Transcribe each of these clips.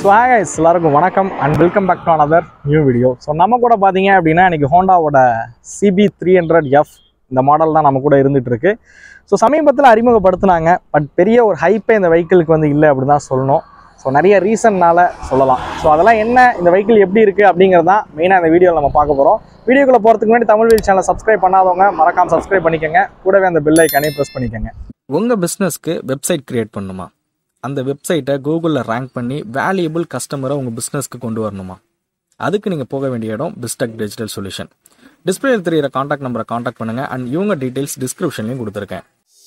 so guys எல்லாருக்கும் வணக்கம் and welcome back to another new video so நம்ம கூட பார்த்தீங்க அப்படின்னா இன்றைக்கி ஹோண்டாவோட சிபி த்ரீ ஹண்ட்ரட் எஃப் இந்த மாடல் தான் நம்ம கூட இருந்துட்டு இருக்கு ஸோ சமீபத்தில் அறிமுகப்படுத்தினாங்க பட் பெரிய ஒரு ஹைப்பே இந்த வெஹிக்கிளுக்கு வந்து இல்லை அப்படின்னு தான் சொல்லணும் ஸோ நிறைய ரீசன்னால சொல்லலாம் ஸோ அதெல்லாம் என்ன இந்த வெஹிக்கிள் எப்படி இருக்குது அப்படிங்கிறது தான் மெயினாக இந்த வீடியோவில் நம்ம பார்க்க போகிறோம் வீடியோக்குள்ளே போகிறதுக்கு முன்னாடி தமிழ் வீல் சேனலை சப்ஸ்கிரைப் பண்ணாதவங்க மறக்காம சப்ஸ்கிரைப் பண்ணிக்கோங்க கூடவே அந்த பெல் ஐக்கானே ப்ரெஸ் பண்ணிக்கோங்க உங்கள் பிஸ்னஸ்க்கு வெப்சைட் கிரியேட் பண்ணணுமா அந்த வெப்சைட்டை கூகுளில் ரேங்க் பண்ணி வேல்யூபிள் கஸ்டமரை உங்கள் பிஸ்னஸ்க்கு கொண்டு வரணுமா அதுக்கு நீங்கள் போக வேண்டிய இடம் பிஸ்டெக் டிஜிட்டல் சொல்யூஷன் டிஸ்பிளேல தெரியிற காண்டாக்ட் நம்பரை காண்டாக்ட் பண்ணுங்கள் அண்ட் இவங்க டீட்டெயில்ஸ் டிஸ்கிரிப்ஷன்லையும் கொடுத்துருக்கேன்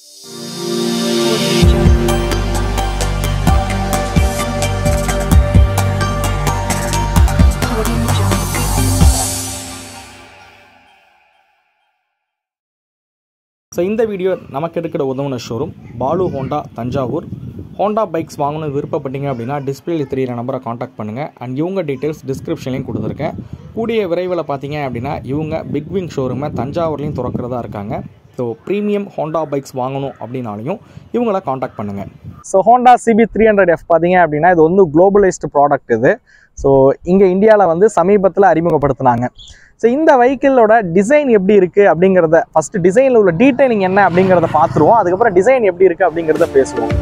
ஸோ இந்த வீடியோ நமக்கு எடுக்கிற உதவுன showroom Balu Honda Thanjavur Honda bikes வாங்கணும்னு விருப்பப்பட்டீங்க அப்படின்னா டிஸ்பிளேல தெரியிற நம்பரை காண்டாக்ட் பண்ணுங்கள் அண்ட் இவங்க டீட்டெயில்ஸ் டிஸ்கிரிப்ஷன்லையும் கொடுத்துருக்கேன் கூடிய விரைவில் பார்த்தீங்க அப்படின்னா இவங்க பிக் விங் ஷோரூமை தஞ்சாவூர்லையும் திறக்கிறதா இருக்காங்க ஸோ ப்ரீமியம் ஹோண்டா பைக்ஸ் வாங்கணும் அப்படின்னாலையும் இவங்கள காண்டாக்ட் பண்ணுங்கள் so Honda CB three hundred F பார்த்தீங்க அப்படின்னா இது வந்து குளோபலைஸ்டு ப்ராடக்ட் இது ஸோ இங்கே இந்தியாவில் வந்து சமீபத்தில் அறிமுகப்படுத்தினாங்க ஸோ இந்த வெஹிக்கிளோட டிசைன் எப்படி இருக்குது அப்படிங்கிறத ஃபஸ்ட்டு டிசைனில் உள்ள டீடைலிங் என்ன அப்படிங்கிறத பார்த்துருவோம் அதுக்கப்புறம் டிசைன் எப்படி இருக்குது அப்படிங்கிறத பேசுவோம்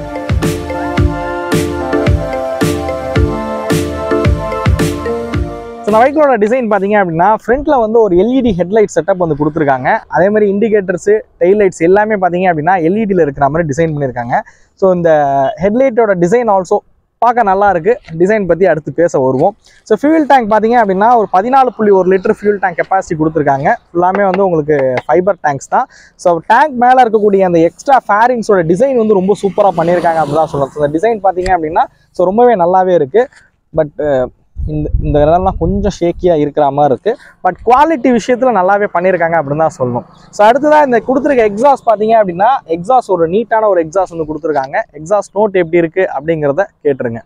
ஸோ இந்த வெஹிக்கிளோட டிசைன் பார்த்தீங்க அப்படின்னா ஃப்ரண்ட்டில் வந்து ஒரு எல்இடி ஹெட்லைட் செட்டப் வந்து கொடுத்துருக்காங்க அதே மாதிரி இண்டிகேட்டர்ஸு டெய்ல் லைட்ஸ் எல்லாமே பார்த்தீங்க அப்படின்னா எல்இடியில் இருக்கிற மாதிரி டிசைன் பண்ணியிருக்காங்க ஸோ இந்த ஹெட்லைட்டோட டிசைன் ஆல்சோ பார்க்க நல்லா இருக்கு டிசைன் பற்றி அடுத்து பேச வருவோம் ஸோ ஃபியூல் டேங்க் பார்த்தீங்க அப்படின்னா ஒரு பதினாலு புள்ளி ஒரு லிட்டர் ஃபியூல் டேங்க் கெப்பாசிட்டி கொடுத்துருக்காங்க ஃபுல்லாமே வந்து உங்களுக்கு ஃபைபர் டேங்க்ஸ் தான் ஸோ டேங்க் மேலே இருக்கக்கூடிய அந்த எக்ஸ்ட்ரா ஃபேரிங்ஸோட டிசைன் வந்து ரொம்ப சூப்பராக பண்ணியிருக்காங்க அப்படின்னு தான் சொல்லலாம் ஸோ இந்த டிசைன் பார்த்தீங்க அப்படின்னா ஸோ ரொம்பவே நல்லாவே இருக்குது பட் இந்த இந்த இடம்லாம் கொஞ்சம் ஷேக்கியாக இருக்கிற மாதிரி இருக்குது பட் குவாலிட்டி விஷயத்தில் நல்லாவே பண்ணியிருக்காங்க அப்படின்னு தான் சொல்லணும் ஸோ அடுத்ததாக இந்த கொடுத்துருக்க எக்ஸாஸ்ட் பார்த்தீங்க அப்படின்னா எக்ஸாஸ்ட் ஒரு நீட்டான ஒரு எக்ஸாஸ்ட் வந்து கொடுத்துருக்காங்க எக்ஸாஸ்ட் நோட் எப்படி இருக்குது அப்படிங்கிறத கேட்டுருங்க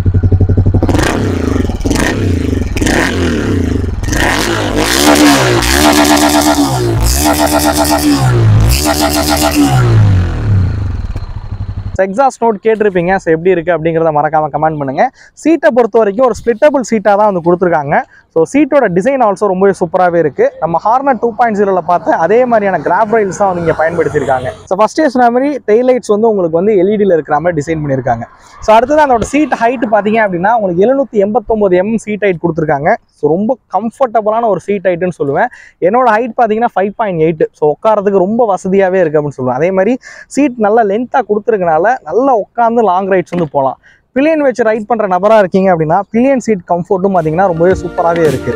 ஸோ எக்ஸாஸ்ட் நோட் கேட்டிருப்பீங்க ஸோ எப்படி இருக்குது அப்படிங்கிறத மறக்காமல் கமெண்ட் பண்ணுங்கள் சீட்டை பொறுத்த வரைக்கும் ஒரு ஸ்ப்ளிட்டபிள் சீட்டாக தான் வந்து கொடுத்துருக்காங்க ஸோ சீட்டோட டிசைன் ஆல்சோ ரொம்பவே சூப்பராகவே இருக்குது நம்ம ஹார்னர் டூ பாயிண்ட் ஜீரோவில் பார்த்து அதே மாதிரியான கிராப் ரயில்ஸ் தான் வந்து இங்கே பயன்படுத்தியிருக்காங்க ஸோ ஃபஸ்ட்டே சொன்ன மாதிரி டெய்ல் லைட்ஸ் வந்து உங்களுக்கு வந்து எல்இடியில் இருக்கிற மாதிரி டிசைன் பண்ணியிருக்காங்க ஸோ அடுத்தது அதோட சீட் ஹைட் பார்த்தீங்க அப்படின்னா உங்களுக்கு எழுநூற்றி எண்பத்தொம்போது எம் சீட் ஹைட் கொடுத்துருக்காங்க ஸோ ரொம்ப கம்ஃபர்டபுளான ஒரு சீட் ஹைட்டுன்னு சொல்லுவேன் என்னோட ஹைட் பார்த்தீங்கன்னா ஃபைவ் பாயிண்ட் எயிட் ஸோ உட்காரதுக்கு ரொம்ப வசதியாகவே இருக்குது அப்படின்னு சொல்லுவேன் அதே மாதிரி சீட் நல்லா லென்த்தாக கொடுத்துருக்கனால நல்லா உட்காந்து லாங் ரைட்ஸ் வந்து போகலாம் பில்லியன் வச்சு ரைட் பண்ணுற நபராக இருக்கீங்க அப்படின்னா பில்லியன் சீட் கம்ஃபர்ட்டும் பார்த்தீங்கன்னா ரொம்பவே சூப்பராகவே இருக்குது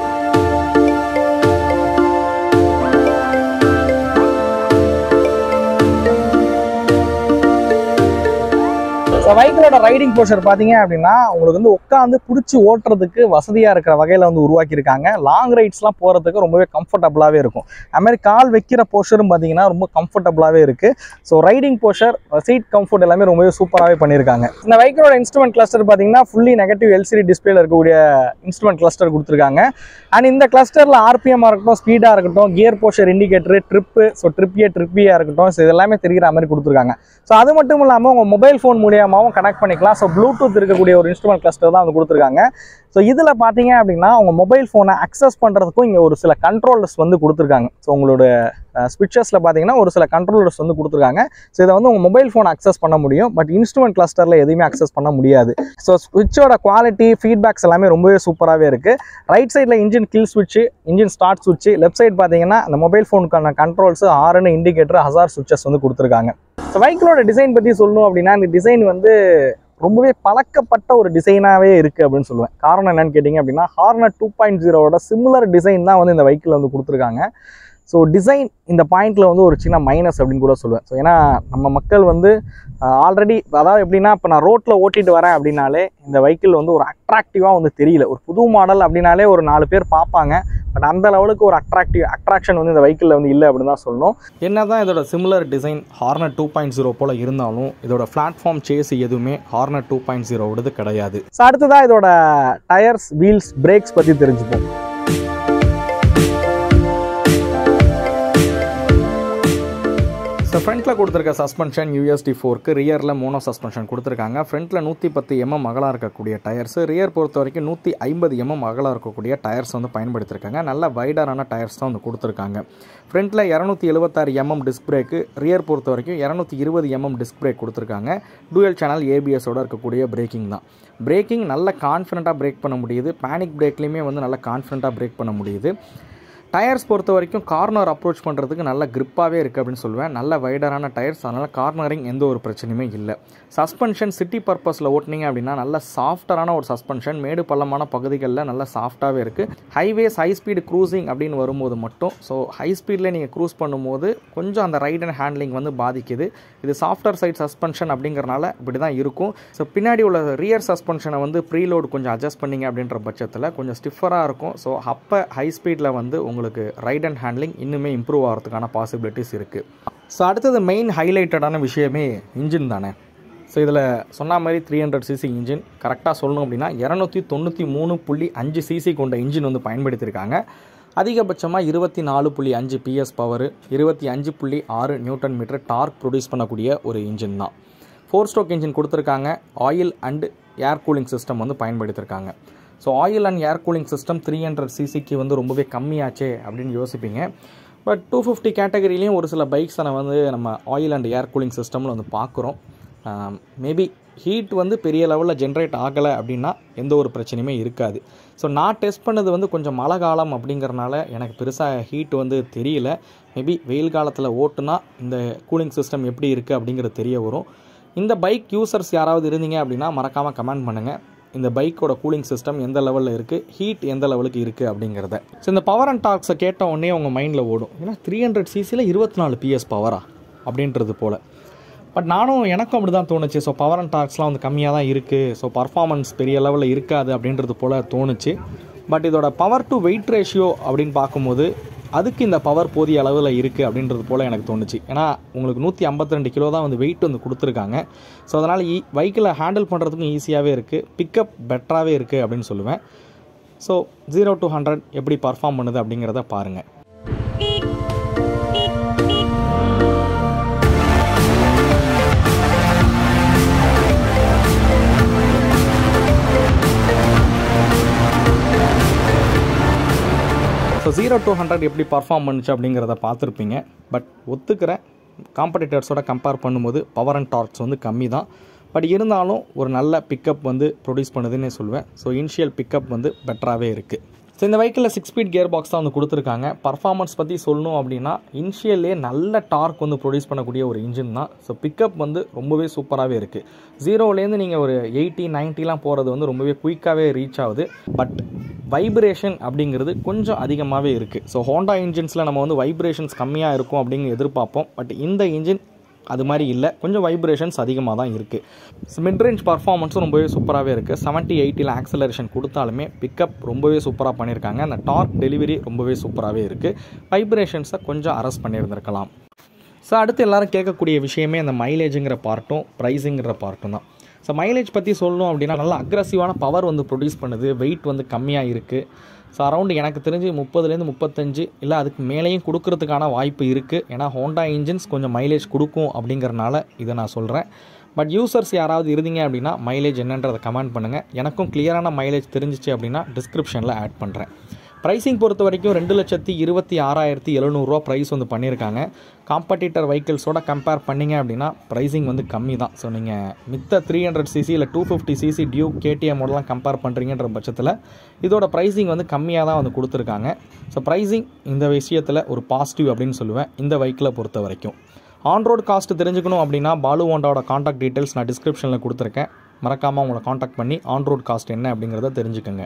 ஸோ பைக்கிலோட ரைடிங் போர்ஷர் பார்த்தீங்க அப்படின்னா உங்களுக்கு வந்து உட்காந்து பிடிச்சி ஓட்டுறதுக்கு வசதியாக இருக்கிற வகையில் வந்து உருவாக்கியிருக்காங்க லாங் ரைட்ஸ்லாம் போகிறதுக்கு ரொம்பவே கம்ஃபர்டபுளாகவே இருக்கும் அது மாதிரி கால் வைக்கிற போர்ஷரும் பார்த்தீங்கன்னா ரொம்ப கம்ஃபர்டபுளாகவே இருக்குது so riding posture seat comfort எல்லாமே ரொம்பவே சூப்பராகவே பண்ணியிருக்காங்க இந்த பைக்கோட இன்ஸ்ட்ருமெண்ட் கிளஸ்டர் பார்த்தீங்கன்னா ஃபுல்லி நெகட்டிவ் எல்சிடி டிஸ்பிளேல இருக்கக்கூடிய இன்ஸ்ட்ருமெண்ட் கிளஸ்டர் கொடுத்துருக்காங்க அண்ட் இந்த கிளஸ்டரில் ஆர்பிஎம்மாக இருக்கட்டும் ஸ்பீடாக இருக்கட்டும் gear position indicator trip so ட்ரிப்பியே ட்ரிப்பியாக இருக்கட்டும் ஸோ இது எல்லாமே தெரிகிற மாதிரி கொடுத்துருக்காங்க ஸோ அது மட்டும் இல்லாமல் உங்கள் மொபைல் ஃபோன் மூலியமாகவும் கனெக்ட் பண்ணிக்கலாம் ஸோ ப்ளூடூத் இருக்கக்கூடிய ஒரு இன்ஸ்ட்ருமெண்ட் கிளஸ்டர் தான் வந்து கொடுத்துருக்காங்க ஸோ இதில் பார்த்தீங்க அப்படின்னா உங்கள் மொபைல் ஃபோனை அக்சஸ் பண்ணுறதுக்கும் இங்கே ஒரு சில கண்ட்ரோலர்ஸ் வந்து கொடுத்துருக்காங்க ஸோ உங்களோட ஸ்விட்சஸில் பார்த்தீங்கன்னா ஒரு சில கண்ட்ரோலர்ஸ் வந்து கொடுத்துருக்காங்க ஸோ இதை வந்து உங்கள் மொபைல் ஃபோன் அக்சஸ் பண்ண முடியும் பட் இன்ஸ்ட்ருமெண்ட் கிளஸ்டரில் எதுவுமே அக்சஸ் பண்ண முடியாது ஸோ ஸ்விட்சோட குவாலிட்டி ஃபீட்பேக்ஸ் எல்லாமே ரொம்பவே சூப்பராகவே இருக்குது ரைட் சைடில் engine kill ஸ்விட்ச்சு engine start ஸ்விட்ச்சு left side பார்த்தீங்கன்னா அந்த மொபைல் ஃபோனுக்கான கண்ட்ரோல்ஸ் ஆர்னு இண்டிகேட்டர் ஹசார் சுவிச்சஸ் வந்து கொடுத்துருக்காங்க ஸோ பைக்கிலோட டிசைன் பற்றி சொல்லணும் அப்படின்னா இந்த டிசைன் வந்து ரொம்பவே பழக்கப்பட்ட ஒரு டிசைனாகவே இருக்குது அப்படின்னு சொல்லுவேன் காரணம் என்னன்னு கேட்டிங்க அப்படின்னா ஹார்னர் டூ பாயிண்ட் ஜீரோவோட சிமிலர் டிசைன் தான் வந்து இந்த வெஹிக்கிள் வந்து கொடுத்துருக்காங்க ஸோ டிசைன் இந்த பாயிண்ட்டில் வந்து ஒரு சின்ன மைனஸ் அப்படின்னு கூட சொல்லுவேன் ஸோ ஏன்னா நம்ம மக்கள் வந்து ஆல்ரெடி அதாவது எப்படின்னா இப்போ நான் ரோட்டில் ஓட்டிட்டு வரேன் அப்படின்னாலே இந்த வெஹிக்கிள் வந்து ஒரு அட்ராக்டிவாக வந்து தெரியல ஒரு புது மாடல் அப்படின்னாலே ஒரு நாலு பேர் பார்ப்பாங்க பட் அந்த லெவலுக்கு ஒரு அட்ராக்டிவ் அட்ராக்ஷன் வந்து இந்த வெஹிக்கிளில் வந்து இல்லை அப்படின்னு தான் சொல்லணும் என்ன தான் இதோட similar design Hornet two point zero போல் இருந்தாலும் இதோட பிளாட்ஃபார்ம் சேஸ் எதுவுமே ஹார்னர் டூ பாயிண்ட் ஜீரோவோடது கிடையாது ஸோ அடுத்ததாக இதோட டயர்ஸ் வீல்ஸ் பிரேக்ஸ் பற்றி தெரிஞ்சுப்போம் ஸோ ஃப்ரண்ட்டில் கொடுத்துருக்க சஸ்பென்ஷன் யூஎஸ்டி ஃபோருக்கு ரியரில் மோனோ சஸ்பென்ஷன் கொடுத்துருக்காங்க ஃப்ரண்ட்டில் நூற்றி பத்து எம்எம் அகலாக இருக்கக்கூடிய டயர்ஸ் ரியர் பொறுத்த வரைக்கும் நூற்றி ஐம்பது எம்எம் அகலாக இருக்கக்கூடிய டயர்ஸ் வந்து பயன்படுத்தியிருக்காங்க நல்ல வைடரான டயர்ஸ் தான் வந்து கொடுத்துருக்காங்க ஃப்ரண்ட்டில் இரநூத்தி எழுபத்தாறு எம்எம் டிஸ்க் பிரேக்கு ரியர் பொறுத்த வரைக்கும் இரநூத்தி இருபது எம்எம் டிஸ்க் பிரேக் கொடுத்துருக்காங்க டூயல் சேனல் ஏபிஎஸோட இருக்கக்கூடிய பிரேக்கிங் தான் பிரேக்கிங் நல்ல கான்ஃபிடண்ட்டாக பிரேக் பண்ண முடியுது பேனிக் பிரேக்லேயுமே வந்து நல்ல கான்ஃபிடண்ட்டாக பிரேக் பண்ண முடியுது டயர்ஸ் பொறுத்த வரைக்கும் கார்னர் அப்ரோச் பண்ணுறதுக்கு நல்ல grip-ஆவே இருக்குது அப்படின்னு சொல்லுவேன் நல்ல வைடரான டயர்ஸ் அதனால் கார்னரிங் எந்த ஒரு பிரச்சனையுமே இல்லை சஸ்பென்ஷன் சிட்டி பர்பஸில் ஓட்டினீங்க அப்படின்னா நல்ல சாஃப்டரான ஒரு சஸ்பென்ஷன் மேடு பள்ளமான பகுதிகளில் நல்ல சாஃப்டாகவே இருக்குது ஹைவேஸ் ஹை ஸ்பீடு க்ரூசிங் அப்படின்னு வரும்போது மட்டும் ஸோ ஹை ஸ்பீடில் நீங்கள் க்ரூஸ் பண்ணும்போது கொஞ்சம் அந்த ரைட் அண்ட் ஹேண்ட்லிங் வந்து பாதிக்குது இது சாஃப்ட்வேர் சைட் சஸ்பென்ஷன் அப்படிங்கிறனால இப்படி தான் இருக்கும் ஸோ பின்னாடி உள்ள ரியர் சஸ்பென்ஷனை வந்து ப்ரீலோடு கொஞ்சம் அட்ஜஸ்ட் பண்ணீங்க அப்படின்ற பட்சத்தில் கொஞ்சம் ஸ்டிஃபராக இருக்கும் ஸோ அப்போ ஹை ஸ்பீடில் வந்து உங்களுக்கு ரைட் அண்ட் ஹேண்ட்லிங் இன்னுமே இம்ப்ரூவ் ஆகிறதுக்கான பாசிபிலிட்டிஸ் இருக்குது ஸோ அடுத்தது மெயின் ஹைலைட்டடான விஷயமே இன்ஜின் தானே ஸோ இதில் சொன்ன மாதிரி த்ரீ ஹண்ட்ரட் சிசி இன்ஜின் கரெக்டாக சொல்லணும் அப்படின்னா இரநூத்தி தொண்ணூற்றி மூணு புள்ளி அஞ்சு சிசி கொண்ட இன்ஜின் வந்து பயன்படுத்தியிருக்காங்க அதிகபட்சமாக இருபத்தி நாலு புள்ளி அஞ்சு பிஎஸ் பவர் இருபத்தி அஞ்சு புள்ளி ஆறு நியூட்டன் மீட்டர் டார்க் ப்ரொடியூஸ் பண்ணக்கூடிய ஒரு இன்ஜின் தான் ஃபோர் ஸ்ட்ரோக் இன்ஜின் கொடுத்துருக்காங்க oil and air cooling system வந்து பயன்படுத்தியிருக்காங்க so oil and air cooling system three hundred சிசிக்கு வந்து ரொம்பவே கம்மியாச்சே அப்படின்னு யோசிப்பீங்க பட் டூ ஃபிஃப்டி கேட்டகரிலையும் ஒரு சில பைக்ஸை வந்து நம்ம ஆயில் அண்ட் ஏர் கூலிங் சிஸ்டமில் வந்து பார்க்குறோம் மேபி ஹீட் வந்து பெரிய லெவலில் ஜென்ரேட் ஆகலை அப்படின்னா எந்த ஒரு பிரச்சனையுமே இருக்காது ஸோ நான் டெஸ்ட் பண்ணது வந்து கொஞ்சம் மழை காலம் அப்படிங்கிறனால எனக்கு பெருசாக ஹீட் வந்து தெரியல மேபி வெயில் காலத்தில் ஓட்டுனா இந்த கூலிங் சிஸ்டம் எப்படி இருக்குது அப்படிங்கிறது தெரிய வரும் இந்த பைக் யூசர்ஸ் யாராவது இருந்தீங்க அப்படின்னா மறக்காமல் கமெண்ட் பண்ணுங்கள் இந்த பைக்கோட கூலிங் சிஸ்டம் எந்த லெவலில் இருக்குது ஹீட் எந்த லெவலுக்கு இருக்குது அப்படிங்கிறத ஸோ இந்த பவர் அண்ட் டாக்ஸை கேட்ட உடனே உங்கள் மைண்டில் ஓடும் ஏன்னா த்ரீ ஹண்ட்ரட் சிசியில் இருபத்தி நாலு பிஎஸ் பவரா அப்படின்றது போல் பட் நானும் எனக்கும் அப்படி தான் தோணுச்சு ஸோ பவர் அண்ட் டாக்ஸ்லாம் வந்து கம்மியாக தான் இருக்குது ஸோ பர்ஃபார்மன்ஸ் பெரிய லெவலில் இருக்காது அப்படின்றது போல் தோணுச்சு பட் இதோட பவர் டு வெயிட் ரேஷியோ அப்படின்னு பார்க்கும்போது அதுக்கு இந்த பவர் போதிய அளவில் இருக்குது அப்படின்றது போல் எனக்கு தோணுச்சு ஏன்னா உங்களுக்கு நூற்றி ஐம்பத்தி ரெண்டு கிலோ தான் வந்து வெயிட் வந்து கொடுத்துருக்காங்க ஸோ அதனால் ஈ வெஹிக்கிளை ஹேண்டில் பண்ணுறதுக்கும் ஈஸியாகவே இருக்குது பிக்கப் பெட்டராகவே இருக்குது அப்படின்னு சொல்லுவேன் ஸோ ஜீரோ டு ஹண்ட்ரட் எப்படி பர்ஃபார்ம் பண்ணுது அப்படிங்கிறத பாருங்கள் ஸோ ஜீரோ டு ஹண்ட்ரட் எப்படி பர்ஃபார்ம் பண்ணுச்சு அப்படிங்கிறத பார்த்துருப்பீங்க பட் ஒத்துக்கிறேன் காம்படிட்டர்ஸோட கம்பேர் பண்ணும்போது பவர் அண்ட் டார்க்ஸ் வந்து கம்மி தான் பட் இருந்தாலும் ஒரு நல்ல பிக்கப் வந்து ப்ரொடியூஸ் பண்ணுதுன்னே சொல்லுவேன் ஸோ இனிஷியல் பிக்கப் வந்து பெட்டராகவே இருக்குது ஸோ இந்த வெஹிக்கிளில் சிக்ஸ் ஸ்பீட் கியர் பாக்ஸ் தான் வந்து கொடுத்துருக்காங்க பர்ஃபார்மன்ஸ் பற்றி சொல்லணும் அப்படின்னா இனிஷியல்லே நல்ல டார்க் வந்து ப்ரொடியூஸ் பண்ணக்கூடிய ஒரு இன்ஜின் தான் ஸோ பிக்கப் வந்து ரொம்பவே சூப்பராகவே இருக்குது ஜீரோலேருந்து நீங்கள் ஒரு எயிட்டி நைன்ட்டிலாம் போகிறது வந்து ரொம்பவே குயிக்காகவே ரீச் ஆகுது பட் வைப்ரேஷன் அப்படிங்கிறது கொஞ்சம் அதிகமாகவே இருக்குது ஸோ ஹோண்டா இன்ஜின்ஸில் நம்ம வந்து வைப்ரேஷன்ஸ் கம்மியாக இருக்கும் அப்படிங்கிற எதிர்பார்ப்போம் பட் இந்த இன்ஜின் அது மாதிரி இல்லை கொஞ்சம் வைப்ரேஷன்ஸ் அதிகமாக தான் இருக்குது மிட் ரேஞ்ச் பர்ஃபார்மன்ஸும் ரொம்பவே சூப்பராகவே இருக்குது செவன்ட்டி எயிட்டியில் ஆக்சலரேஷன் கொடுத்தாலுமே பிக்கப் ரொம்பவே சூப்பராக பண்ணியிருக்காங்க அந்த டார்க் டெலிவரி ரொம்பவே சூப்பராகவே இருக்குது வைப்ரேஷன்ஸை கொஞ்சம் அரெஸ்ட் பண்ணியிருந்திருக்கலாம் ஸோ அடுத்து எல்லாரும் கேட்கக்கூடிய விஷயமே அந்த மைலேஜுங்கிற பார்ட்டும் ப்ரைஸுங்கிற பார்ட்டும் தான் ஸோ மைலேஜ் பற்றி சொல்லணும் அப்படின்னா நல்லா அக்ரஸிவான பவர் வந்து ப்ரொடியூஸ் பண்ணுது வெயிட் வந்து கம்மியாக இருக்குது ஸோ அரௌண்ட் எனக்கு தெரிஞ்சு முப்பதுலேருந்து முப்பத்தஞ்சு இல்லை அதுக்கு மேலேயும் கொடுக்கறதுக்கான வாய்ப்பு இருக்குது ஏன்னா ஹோண்டா இன்ஜின்ஸ் கொஞ்சம் மைலேஜ் கொடுக்கும் அப்படிங்கிறனால இதை நான் சொல்கிறேன் பட் யூசர்ஸ் யாராவது இருந்தீங்க அப்படின்னா மைலேஜ் என்னன்றதை கமெண்ட் பண்ணுங்கள் எனக்கும் கிளியரான மைலேஜ் தெரிஞ்சிச்சு அப்படின்னா டிஸ்கிரிப்ஷனில் ஆட் பண்ணுறேன் ப்ரைஸிங் பொறுத்த வரைக்கும் ரெண்டு லட்சத்தி இருபத்தி ஆறாயிரத்தி எழுநூறுவா ப்ரைஸ் வந்து பண்ணியிருக்காங்க காம்படிட்டர் வெஹிக்கிள்ஸோட கம்பேர் பண்ணிங்க அப்படின்னா ப்ரைஸிங் வந்து கம்மி தான் ஸோ நீங்கள் மித்த த்ரீ ஹண்ட்ரட் சிசி இல்லை டூ ஃபிஃப்டி சிசி டியூ கேடிஎம்மோடலாம் கம்பேர் பண்ணுறீங்கன்ற பட்சத்தில் இதோட ப்ரைஸிங் வந்து கம்மியாக தான் வந்து கொடுத்துருக்காங்க ஸோ ப்ரைஸிங் இந்த விஷயத்தில் ஒரு பாசிட்டிவ் அப்படின்னு சொல்லுவேன் இந்த வெஹிக்கிளை பொறுத்த வரைக்கும் ஆன் ரோட் காஸ்ட் தெரிஞ்சுக்கணும் அப்படின்னா பாலு ஹோண்டாவோட காண்டாக்ட் டீட்டெயில்ஸ் நான் டிஸ்கிரிப்ஷனில் கொடுத்துருக்கேன் மறக்காமல் உங்களை காண்டாக்ட் பண்ணி ஆன் ரோட் காஸ்ட் என்ன அப்படிங்கிறத தெரிஞ்சுக்கோங்க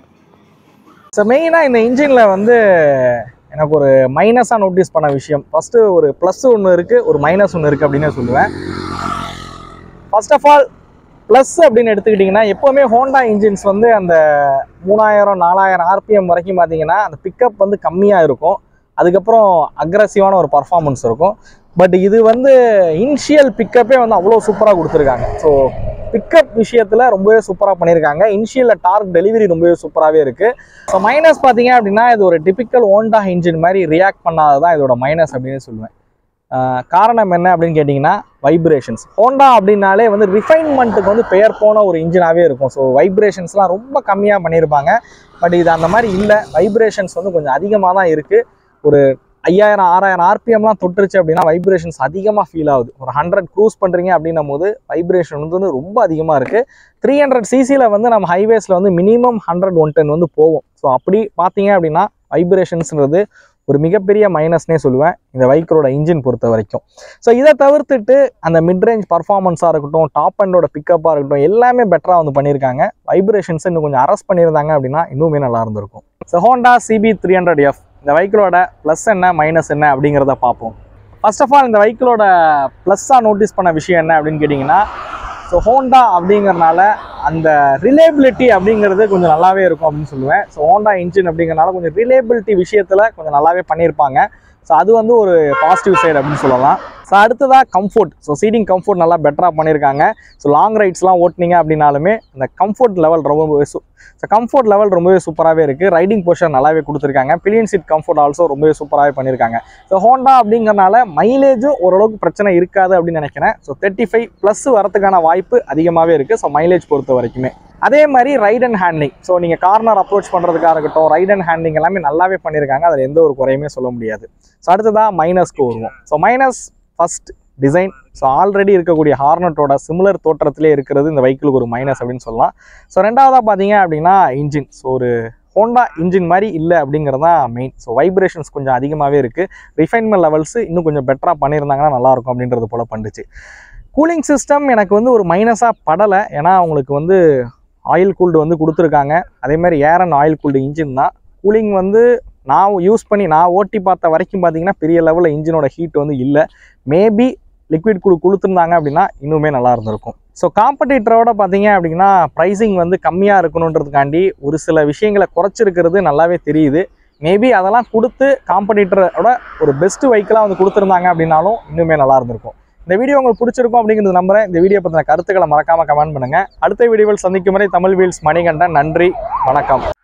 ஸோ மெயினாக இந்த இன்ஜினில் வந்து எனக்கு ஒரு மைனஸாக நோட்டீஸ் பண்ண விஷயம் ஃபஸ்ட்டு ஒரு ப்ளஸ் ஒன்று இருக்குது ஒரு மைனஸ் ஒன்று இருக்குது அப்படின்னு சொல்லுவேன் ஃபர்ஸ்ட் ஆஃப் ஆல் ப்ளஸ் அப்படின்னு எடுத்துக்கிட்டிங்கன்னா எப்போவுமே ஹோண்டா இன்ஜின்ஸ் வந்து அந்த மூணாயிரம் நாலாயிரம் ஆர்பிஎம் வரைக்கும் பார்த்தீங்கன்னா அந்த பிக்கப் வந்து கம்மியாக இருக்கும் அதுக்கப்புறம் அக்ரஸிவான ஒரு பர்ஃபார்மன்ஸ் இருக்கும் பட் இது வந்து இனிஷியல் பிக்கப்பே வந்து அவ்வளோ சூப்பராக கொடுத்துருக்காங்க ஸோ பிக்கப் விஷயத்தில் ரொம்பவே சூப்பராக பண்ணியிருக்காங்க இனிஷியலில் டார்க் டெலிவரி ரொம்பவே சூப்பராகவே இருக்குது ஸோ மைனஸ் பார்த்தீங்க அப்படின்னா இது ஒரு டிபிக்கல் ஹோண்டா இன்ஜின் மாதிரி ரியாக்ட் பண்ணாததான் இதோட மைனஸ் அப்படின்னு சொல்லுவேன் ஆஹ் காரணம் என்ன அப்படின்னு கேட்டிங்கன்னா வைப்ரேஷன்ஸ் ஹோண்டா அப்படின்னாலே வந்து ரிஃபைன்மெண்ட்டுக்கு வந்து பெயர் போன ஒரு இன்ஜினாகவே இருக்கும் ஸோ வைப்ரேஷன்ஸ்லாம் ரொம்ப கம்மியாக பண்ணியிருப்பாங்க பட் இது அந்த மாதிரி இல்லை வைப்ரேஷன்ஸ் வந்து கொஞ்சம் அதிகமாக தான் இருக்குது ஒரு ஐயாயிரம் ஆறாயிரம் ஆர்பிஎம்லாம் தொட்டுருச்சு அப்படின்னா வைப்ரேஷன்ஸ் அதிகமாக ஃபீல் ஆகுது ஒரு ஹண்ட்ரட் க்ரூஸ் பண்ணுறீங்க அப்படின்னும் போது வைப்ரேஷன் வந்து ரொம்ப அதிகமாக இருக்குது த்ரீ ஹண்ட்ரட் சிசியில் வந்து நம்ம ஹைவேஸில் வந்து மினிமம் ஹண்ட்ரட் ஒன் டென் வந்து போவோம் ஸோ அப்படி பார்த்தீங்க அப்படின்னா வைப்ரேஷன்ஸ்ன்றது ஒரு மிகப்பெரிய மைனஸ்னே சொல்லுவேன் இந்த பைக்கரோட இன்ஜின் பொறுத்த வரைக்கும் ஸோ இதை தவிர்த்துட்டு அந்த மிட் ரேஞ்ச் பர்ஃபார்மன்ஸாக இருக்கட்டும் டாப் அண்டோட பிக்கப்பாக இருக்கட்டும் எல்லாமே பெட்டராக வந்து பண்ணியிருக்காங்க வைப்ரேஷன்ஸ் இன்னும் கொஞ்சம் அரெஸ்ட் பண்ணியிருந்தாங்க அப்படின்னா இன்னுமே நல்லா இருந்திருக்கும் so Honda CB three hundred F இந்த வெஹிக்கிளோட ப்ளஸ் என்ன மைனஸ் என்ன அப்படிங்கிறத பார்ப்போம் ஃபர்ஸ்ட் ஆஃப் ஆல் இந்த வெஹிக்கிளோட ப்ளஸ்ஸாக நோட்டீஸ் பண்ண விஷயம் என்ன அப்படின்னு கேட்டிங்கன்னா ஸோ ஹோண்டா அப்படிங்கறனால அந்த ரிலேபிலிட்டி அப்படிங்கிறது கொஞ்சம் நல்லாவே இருக்கும் அப்படின்னு சொல்லுவேன் ஸோ ஹோண்டா இன்ஜின் அப்படிங்கறனால கொஞ்சம் ரிலேபிலிட்டி விஷயத்தில் கொஞ்சம் நல்லாவே பண்ணியிருப்பாங்க ஸோ அது வந்து ஒரு பாசிட்டிவ் சைடு அப்படின்னு சொல்லலாம் ஸோ அடுத்ததாக கம்ஃபோர்ட் ஸோ சீட்டிங் கம்ஃபோர்ட் நல்லா பெட்டராக பண்ணியிருக்காங்க ஸோ லாங் ரைட்ஸ்லாம் ஓட்டுனீங்க அப்படின்னாலுமே அந்த கம்ஃபோர்ட் லெவல் ரொம்பவே சூ ஸோ கம்ஃபோர்ட் லெவல் ரொம்பவே சூப்பராகவே இருக்குது ரைடிங் பொசிஷன் நல்லாவே கொடுத்துருக்காங்க பிலியன் சீட் கம்ஃபோர்ட் ஆல்சோ ரொம்பவே சூப்பராகவே பண்ணியிருக்காங்க ஸோ ஹோண்டா அப்படிங்கறனால மைலேஜும் ஓரளவுக்கு பிரச்சனை இருக்காது அப்படின்னு நினைக்கிறேன் ஸோ தேர்ட்டி ஃபைவ் ப்ளஸ் வரதுக்கான வாய்ப்பு அதிகமாகவே இருக்குது ஸோ மைலேஜ் பொறுத்த வரைக்குமே அதே மாதிரி ரைட் அண்ட் ஹேண்ட்லிங் ஸோ நீங்கள் கார்னர் அப்ரோச் பண்ணுறதுக்காக இருக்கட்டும் ரைட் அண்ட் ஹேண்ட்லிங் எல்லாமே நல்லாவே பண்ணியிருக்காங்க அதில் எந்த ஒரு குறையுமே சொல்ல முடியாது ஸோ அடுத்ததாக மைனஸ்க்கு வருவோம் so minus first design so already இருக்கக்கூடிய ஹார்னட்டோட சிமிலர் தோற்றத்திலே இருக்கிறது இந்த வெஹிக்கிளுக்கு ஒரு மைனஸ் அப்படின்னு சொல்லலாம் ஸோ ரெண்டாவதாக பார்த்தீங்க அப்படின்னா இன்ஜின் ஸோ ஒரு ஹோண்டா இன்ஜின் மாதிரி இல்லை அப்படிங்கிறது தான் மெயின் ஸோ வைப்ரேஷன்ஸ் கொஞ்சம் அதிகமாகவே இருக்குது ரிஃபைன்மெண்ட் லெவல்ஸ் இன்னும் கொஞ்சம் பெட்டராக பண்ணியிருந்தாங்கன்னா நல்லாயிருக்கும் அப்படின்றது போல் பண்ணுச்சு கூலிங் சிஸ்டம் எனக்கு வந்து ஒரு மைனஸாக படலை ஏன்னா அவங்களுக்கு வந்து ஆயில் கூல்டு வந்து கொடுத்துருக்காங்க அதே மாதிரி air and oil cooled engine தான் கூலிங் வந்து நான் யூஸ் பண்ணி நான் ஓட்டி பார்த்த வரைக்கும் பார்த்தீங்கன்னா பெரிய லெவலில் இன்ஜினோட ஹீட் வந்து இல்லை மேபி லிக்விட் குழு கொடுத்துருந்தாங்க அப்படின்னா இன்னுமே நல்லா இருந்திருக்கும் ஸோ காம்படிட்டரோட பார்த்தீங்க அப்படின்னா ப்ரைஸிங் வந்து கம்மியாக இருக்கணுன்றதுக்காண்டி ஒரு சில விஷயங்களை குறைச்சிருக்கிறது நல்லாவே தெரியுது மேபி அதெல்லாம் கொடுத்து காம்படிட்டரோட ஒரு பெஸ்ட் வெஹிக்கிளாக வந்து கொடுத்துருந்தாங்க அப்படின்னாலும் இன்னுமே நல்லா இருந்திருக்கும் இந்த வீடியோ உங்களுக்கு பிடிச்சிருக்கும் அப்படிங்கிறது நம்புறேன் இந்த வீடியோ பற்றின கருத்துக்களை மறக்காம கமெண்ட் பண்ணுங்க அடுத்த வீடியோவில் சந்திக்கும் வரை தமிழ் வீல்ஸ் மணிகண்டன் நன்றி வணக்கம்